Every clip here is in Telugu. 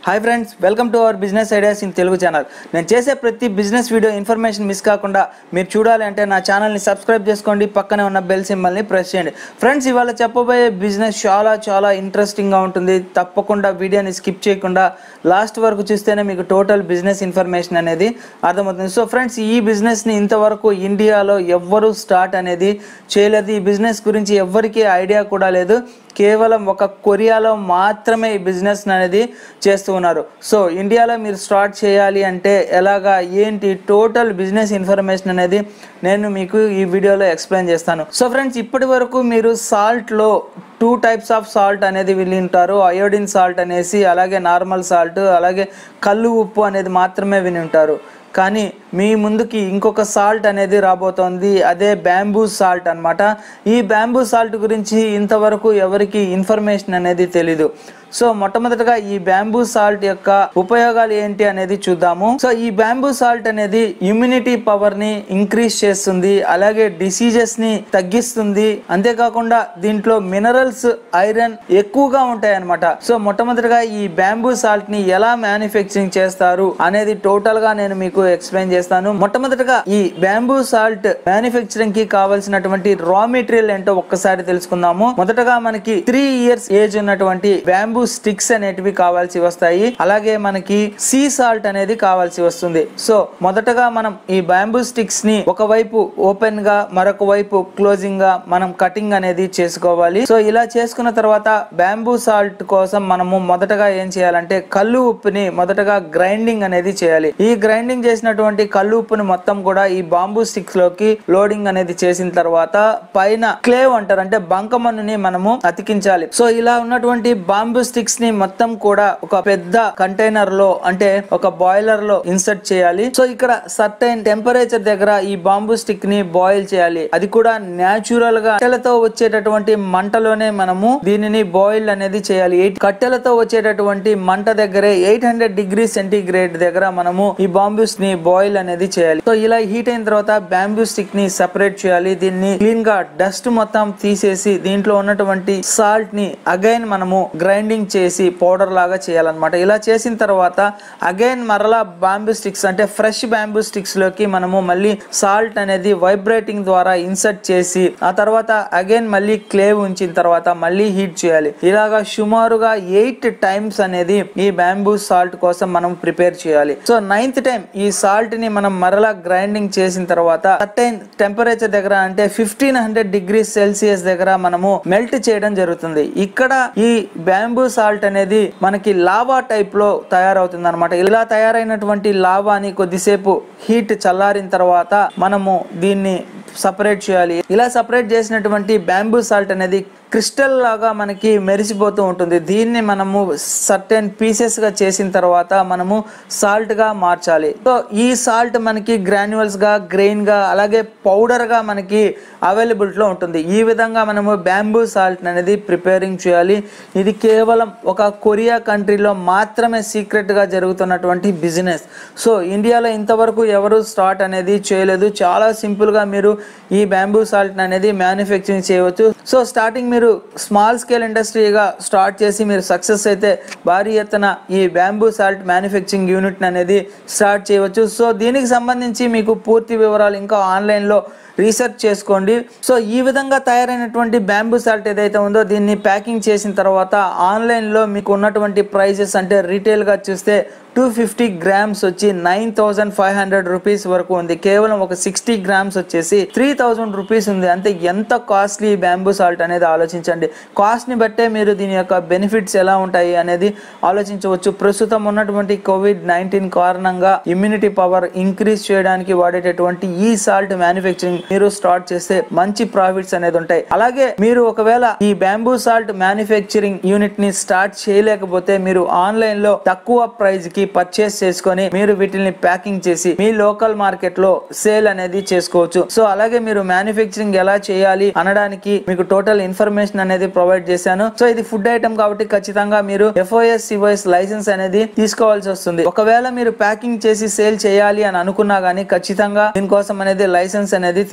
hi friends welcome to our business ideas in Telugu channel నేను చేసే ప్రతి బిజినెస్ వీడియో ఇన్ఫర్మేషన్ మిస్ కాకుండా మీరు చూడాలి అంటే నా ఛానల్ని సబ్స్క్రైబ్ చేసుకోండి పక్కనే ఉన్న బెల్ సింబల్ని ప్రెస్ చేయండి ఫ్రెండ్స్ ఇవాళ చెప్పబోయే బిజినెస్ చాలా చాలా ఇంట్రెస్టింగ్గా ఉంటుంది తప్పకుండా వీడియోని స్కిప్ చేయకుండా లాస్ట్ వరకు చూస్తేనే మీకు టోటల్ బిజినెస్ ఇన్ఫర్మేషన్ అనేది అర్థమవుతుంది సో ఫ్రెండ్స్ ఈ బిజినెస్ని ఇంతవరకు ఇండియాలో ఎవ్వరూ స్టార్ట్ అనేది చేయలేదు ఈ బిజినెస్ గురించి ఎవ్వరికీ ఐడియా కూడా లేదు కేవలం ఒక కొరియాలో మాత్రమే ఈ బిజినెస్ అనేది చేస్తూ ఉన్నారు సో ఇండియాలో మీరు స్టార్ట్ చేయాలి అంటే ఎలాగా ఏంటి టోటల్ బిజినెస్ ఇన్ఫర్మేషన్ అనేది నేను మీకు ఈ వీడియోలో ఎక్స్ప్లెయిన్ చేస్తాను సో ఫ్రెండ్స్ ఇప్పటి వరకు మీరు సాల్ట్లో టూ టైప్స్ ఆఫ్ సాల్ట్ అనేది విని ఉంటారు అయోడిన్ సాల్ట్ అనేసి అలాగే నార్మల్ సాల్ట్ అలాగే కళ్ళు ఉప్పు అనేది మాత్రమే విని ఉంటారు కానీ మీ ముందుకి ఇంకొక సాల్ట్ అనేది రాబోతోంది అదే బ్యాంబూ సాల్ట్ అన్నమాట ఈ బ్యాంబూ సాల్ట్ గురించి ఇంతవరకు ఎవరికి ఇన్ఫర్మేషన్ అనేది తెలీదు సో మొట్టమొదటగా ఈ బ్యాంబూ సాల్ట్ యొక్క ఉపయోగాలు ఏంటి అనేది చూద్దాము సో ఈ బ్యాంబూ సాల్ట్ అనేది ఇమ్యూనిటీ పవర్ ని ఇంక్రీజ్ చేస్తుంది అలాగే డిసీజెస్ ని తగ్గిస్తుంది అంతేకాకుండా దీంట్లో మినరల్స్ ఐరన్ ఎక్కువగా ఉంటాయి అన్నమాట సో మొట్టమొదటిగా ఈ బ్యాంబూ సాల్ట్ ని ఎలా మ్యానుఫ్యాక్చరింగ్ చేస్తారు అనేది టోటల్ గా నేను మీకు ఎక్స్ప్లెయిన్ చేస్తాను మొట్టమొదటిగా ఈ బ్యాంబూ సాల్ట్ మ్యానుఫ్యాక్చరింగ్ కి కావాల్సినటువంటి రా మెటీరియల్ ఏంటో ఒక్కసారి తెలుసుకుందాము మొదటగా మనకి త్రీ ఇయర్స్ ఏజ్ ఉన్నటువంటి బ్యాంబూ స్టిక్స్ అనేటివి కావాల్సి వస్తాయి అలాగే మనకి సీ సాల్ట్ అనేది కావాల్సి వస్తుంది సో మొదటగా మనం ఈ బ్యాంబూ స్టిక్స్ ని ఒకవైపు ఓపెన్ గా మరొక వైపు క్లోజింగ్ గా మనం కటింగ్ అనేది చేసుకోవాలి సో ఇలా చేసుకున్న తర్వాత బ్యాంబూ సాల్ట్ కోసం మనము మొదటగా ఏం చేయాలంటే కళ్ళు ఉప్పుని మొదటగా గ్రైండింగ్ అనేది చేయాలి ఈ గ్రైండింగ్ చేసినటువంటి కళ్ళు ఉప్పుని మొత్తం కూడా ఈ బాంబూ స్టిక్స్ లోకి లోడింగ్ అనేది చేసిన తర్వాత పైన క్లేవ్ అంటారు అంటే బంకమన్నుని మనము అతికించాలి సో ఇలా ఉన్నటువంటి బాంబూ స్టిక్స్ ని మొత్తం కూడా ఒక పెద్ద కంటైనర్ లో అంటే ఒక బాయిలర్ లో ఇన్సర్ట్ చేయాలి సో ఇక్కడ సర్టైన్ టెంపరేచర్ దగ్గర ఈ బాంబూ స్టిక్ ని బాయిల్ చేయాలి అది కూడా న్యాచురల్ గా కట్టెలతో వచ్చేటటువంటి మంటలోనే మనము దీనిని బాయిల్ అనేది చేయాలి ఎయిట్ కట్టెలతో వచ్చేటటువంటి మంట దగ్గరే ఎయిట్ హండ్రెడ్ డిగ్రీ సెంటీగ్రేడ్ దగ్గర మనము ఈ బాంబూస్ ని బాయిల్ అనేది చేయాలి సో ఇలా హీట్ అయిన తర్వాత బ్యాంబూ స్టిక్ ని సెపరేట్ చేయాలి దీన్ని క్లీన్ గా డస్ట్ మొత్తం తీసేసి దీంట్లో ఉన్నటువంటి సాల్ట్ ని అగైన్ మనము గ్రైండింగ్ చేసి పౌడర్ లాగా చేయాలన్నమాట ఇలా చేసిన తర్వాత అగైన్ మరలా బాంబూ స్టిక్స్ అంటే ఫ్రెష్ బాంబూ స్టిక్స్ లోకి మనము మళ్ళీ సాల్ట్ అనేది వైబ్రేటింగ్ ద్వారా ఇన్సర్ట్ చేసి ఆ తర్వాత అగైన్ మళ్ళీ క్లేవ్ ఉంచిన తర్వాత మళ్ళీ హీట్ చేయాలి ఇలాగా సుమారుగా ఎయిట్ టైమ్స్ అనేది ఈ బ్యాంబూ సాల్ట్ కోసం మనం ప్రిపేర్ చేయాలి సో నైన్త్ టైం ఈ సాల్ట్ ని మనం మరలా గ్రైండింగ్ చేసిన తర్వాత సర్టైన్ టెంపరేచర్ దగ్గర అంటే ఫిఫ్టీన్ హండ్రెడ్ డిగ్రీ సెల్సియస్ దగ్గర మనము మెల్ట్ చేయడం జరుగుతుంది ఇక్కడ ఈ బ్యాంబూ సాల్ట్ అనేది మనకి లావా టైప్ లో తయారవుతుంది అనమాట ఇలా తయారైనటువంటి లావాని కొద్దిసేపు హీట్ చల్లారిన తర్వాత మనము దీన్ని సపరేట్ చేయాలి ఇలా సపరేట్ చేసినటువంటి బ్యాంబూ సాల్ట్ అనేది క్రిస్టల్ లాగా మనకి మెరిసిపోతూ ఉంటుంది దీన్ని మనము సర్టెన్ పీసెస్ గా చేసిన తర్వాత మనము సాల్ట్ గా మార్చాలి సో ఈ సాల్ట్ మనకి గ్రాన్యువల్స్ గా గ్రెయిన్ గా అలాగే పౌడర్ గా మనకి అవైలబిలిటీలో ఉంటుంది ఈ విధంగా మనము బ్యాంబూ సాల్ట్ అనేది ప్రిపేరింగ్ చేయాలి ఇది కేవలం ఒక కొరియా కంట్రీలో మాత్రమే సీక్రెట్ గా జరుగుతున్నటువంటి బిజినెస్ సో ఇండియాలో ఇంతవరకు ఎవరు స్టార్ట్ అనేది చేయలేదు చాలా సింపుల్ గా మీరు ఈ బ్యాంబూ సాల్ట్ అనేది మ్యానుఫ్యాక్చరింగ్ చేయవచ్చు సో స్టార్టింగ్ మీరు స్మాల్ స్కేల్ ఇండస్ట్రీగా స్టార్ట్ చేసి మీరు సక్సెస్ అయితే భారీ ఎత్తున ఈ బ్యాంబూ సాల్ట్ మ్యానుఫ్యాక్చరింగ్ యూనిట్ అనేది స్టార్ట్ చేయవచ్చు సో దీనికి సంబంధించి మీకు పూర్తి వివరాలు ఇంకా ఆన్లైన్లో రీసెర్చ్ చేసుకోండి సో ఈ విధంగా తయారైనటువంటి బ్యాంబూ సాల్ట్ ఏదైతే ఉందో దీన్ని ప్యాకింగ్ చేసిన తర్వాత ఆన్లైన్లో మీకు ఉన్నటువంటి ప్రైజెస్ అంటే రీటైల్గా చూస్తే టూ ఫిఫ్టీ గ్రామ్స్ వచ్చి nine thousand five hundred rupees వరకు ఉంది కేవలం ఒక సిక్స్టీ గ్రామ్స్ వచ్చేసి త్రీ థౌజండ్ రూపీస్ ఉంది అంటే ఎంత కాస్ట్లీ బ్యాంబూ సాల్ట్ అనేది ఆలోచించండి కాస్ట్ని బట్టే మీరు దీని యొక్క బెనిఫిట్స్ ఎలా ఉంటాయి అనేది ఆలోచించవచ్చు ప్రస్తుతం ఉన్నటువంటి కోవిడ్ నైన్టీన్ కారణంగా ఇమ్యూనిటీ పవర్ ఇంక్రీజ్ చేయడానికి వాడేటటువంటి ఈ సాల్ట్ మ్యానుఫ్యాక్చరింగ్ మీరు స్టార్ట్ చేస్తే మంచి ప్రాఫిట్స్ అనేది ఉంటాయి అలాగే మీరు ఒకవేళ ఈ బ్యాంబూ సాల్ట్ మ్యానుఫ్యాక్చరింగ్ యూనిట్ ని స్టార్ట్ చేయలేకపోతే మీరు ఆన్లైన్ లో తక్కువ ప్రైస్ కి పర్చేస్ చేసుకొని మీరు వీటిని ప్యాకింగ్ చేసి మీ లోకల్ మార్కెట్ లో సేల్ అనేది చేసుకోవచ్చు సో అలాగే మీరు మ్యానుఫ్యాక్చరింగ్ ఎలా చేయాలి అనడానికి మీకు టోటల్ ఇన్ఫర్మేషన్ అనేది ప్రొవైడ్ చేశాను సో ఇది ఫుడ్ ఐటమ్ కాబట్టి ఖచ్చితంగా మీరు ఎఫ్ఓఎస్ సిఓఎస్ లైసెన్స్ అనేది తీసుకోవాల్సి వస్తుంది ఒకవేళ మీరు ప్యాకింగ్ చేసి సేల్ చేయాలి అని అనుకున్నా గానీ ఖచ్చితంగా దీనికోసం అనేది లైసెన్స్ అనేది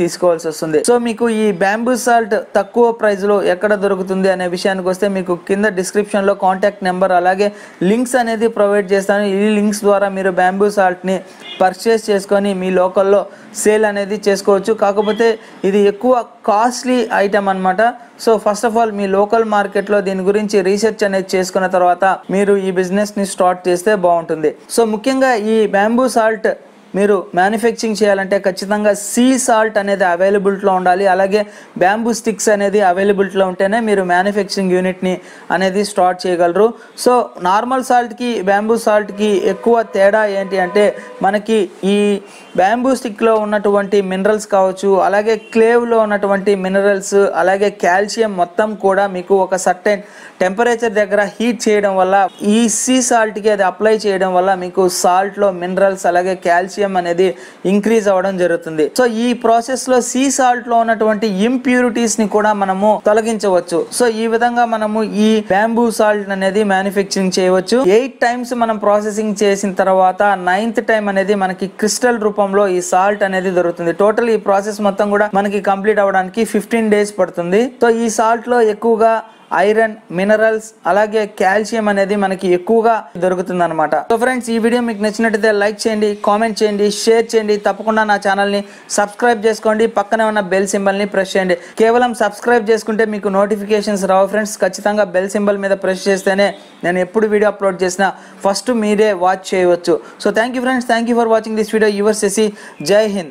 తీసుకోవాల్సి వస్తుంది సో మీకు ఈ బ్యాంబూ సాల్ట్ తక్కువ ప్రైస్ లో ఎక్కడ దొరుకుతుంది అనే విషయానికి వస్తే మీకు కింద డిస్క్రిప్షన్ లో కాంటాక్ట్ నెంబర్ అలాగే లింక్స్ అనేది ప్రొవైడ్ చేస్తాను ఈ లింక్స్ ద్వారా మీరు బ్యాంబూ సాల్ట్ ని పర్చేస్ చేసుకొని మీ లోకల్లో సేల్ అనేది చేసుకోవచ్చు కాకపోతే ఇది ఎక్కువ కాస్ట్లీ ఐటమ్ అన్నమాట సో ఫస్ట్ ఆఫ్ ఆల్ మీ లోకల్ మార్కెట్లో దీని గురించి రీసెర్చ్ అనేది చేసుకున్న తర్వాత మీరు ఈ బిజినెస్ని స్టార్ట్ చేస్తే బాగుంటుంది సో ముఖ్యంగా ఈ బ్యాంబూ సాల్ట్ మీరు మ్యానుఫ్యాక్చరింగ్ చేయాలంటే ఖచ్చితంగా సీ సాల్ట్ అనేది అవైలబిలిటీలో ఉండాలి అలాగే బ్యాంబూ స్టిక్స్ అనేది అవైలబిలిటీలో ఉంటేనే మీరు మ్యానుఫ్యాక్చరింగ్ యూనిట్ని అనేది స్టార్ట్ చేయగలరు సో నార్మల్ సాల్ట్కి బ్యాంబూ సాల్ట్కి ఎక్కువ తేడా ఏంటి అంటే మనకి ఈ బ్యాంబూ స్టిక్లో ఉన్నటువంటి మినరల్స్ కావచ్చు అలాగే క్లేవ్లో ఉన్నటువంటి మినరల్స్ అలాగే కాల్షియం మొత్తం కూడా మీకు ఒక సర్టెన్ టెంపరేచర్ దగ్గర హీట్ చేయడం వల్ల ఈ సీ సాల్ట్కి అది అప్లై చేయడం వల్ల మీకు సాల్ట్లో మినరల్స్ అలాగే కాల్షియం అనేది ఇంక్రీజ్ అవ్వడం జరుగుతుంది సో ఈ ప్రాసెస్లో సీ సాల్ట్లో ఉన్నటువంటి ఇంప్యూరిటీస్ని కూడా మనము తొలగించవచ్చు సో ఈ విధంగా మనము ఈ బ్యాంబూ సాల్ట్ అనేది మ్యానుఫ్యాక్చరింగ్ చేయవచ్చు ఎయిట్ టైమ్స్ మనం ప్రాసెసింగ్ చేసిన తర్వాత నైన్త్ టైం అనేది మనకి క్రిస్టల్ రూపంలో ఈ సాల్ట్ అనేది దొరుకుతుంది టోటల్ ఈ ప్రాసెస్ మొత్తం కూడా మనకి కంప్లీట్ అవ్వడానికి ఫిఫ్టీన్ డేస్ పడుతుంది సో ఈ సాల్ట్ లో ఎక్కువగా ఐరన్ మినరల్స్ అలాగే కాల్షియం అనేది మనకి ఎక్కువగా దొరుకుతుంది అనమాట సో ఫ్రెండ్స్ ఈ వీడియో మీకు నచ్చినట్టయితే లైక్ చేయండి కామెంట్ చేయండి షేర్ చేయండి తప్పకుండా నా ఛానల్ని సబ్స్క్రైబ్ చేసుకోండి పక్కనే ఉన్న బెల్ సింబల్ని ప్రెస్ చేయండి కేవలం సబ్స్క్రైబ్ చేసుకుంటే మీకు నోటిఫికేషన్స్ రావు ఫ్రెండ్స్ ఖచ్చితంగా బెల్ సింబల్ మీద ప్రెస్ చేస్తేనే నేను ఎప్పుడు వీడియో అప్లోడ్ చేసినా ఫస్ట్ మీరే వాచ్ చేయవచ్చు so thank you friends thank you for watching this video your Shashi జై హింద్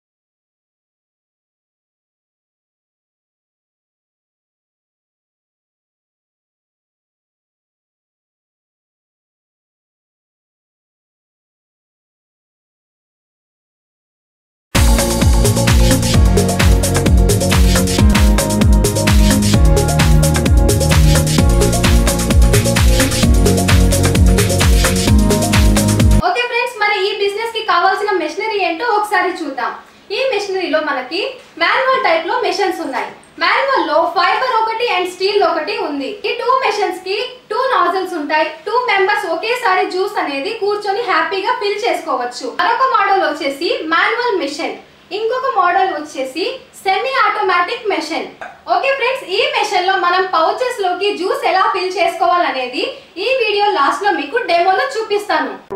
ఓకే ఫ్రెండ్స్ మరి ఈ బిజినెస్ కి కావాల్సిన మెషినరీ ఏంటో ఒకసారి చూద్దాం ఈ మెషినరీలో మనకి మాన్యువల్ టైప్ లో మెషిన్స్ ఉన్నాయి మాన్యువల్ లో ఫైబర్ ఒకటి అండ్ స్టీల్ ఒకటి ఉంది ఈ టూ మెషిన్స్ కి టూ నాజల్స్ ఉంటాయి టూ మెంబర్స్ ఒకేసారి జ్యూస్ అనేది కూర్చొని హ్యాపీగా ఫిల్ చేసుకోవచ్చు మరొక మోడల్ వచ్చేసి మాన్యువల్ మెషిన్ ఇంకొక మోడల్ వచ్చేసి semi automatic machine okay friends ఈ మెషిన్ లో మనం పౌచెస్ లోకి జ్యూస్ ఎలా ఫిల్ చేసుకోవాలనేది ఈ వీడియో లాస్ట్ లో మీకు డెమోలో చూపిస్తాను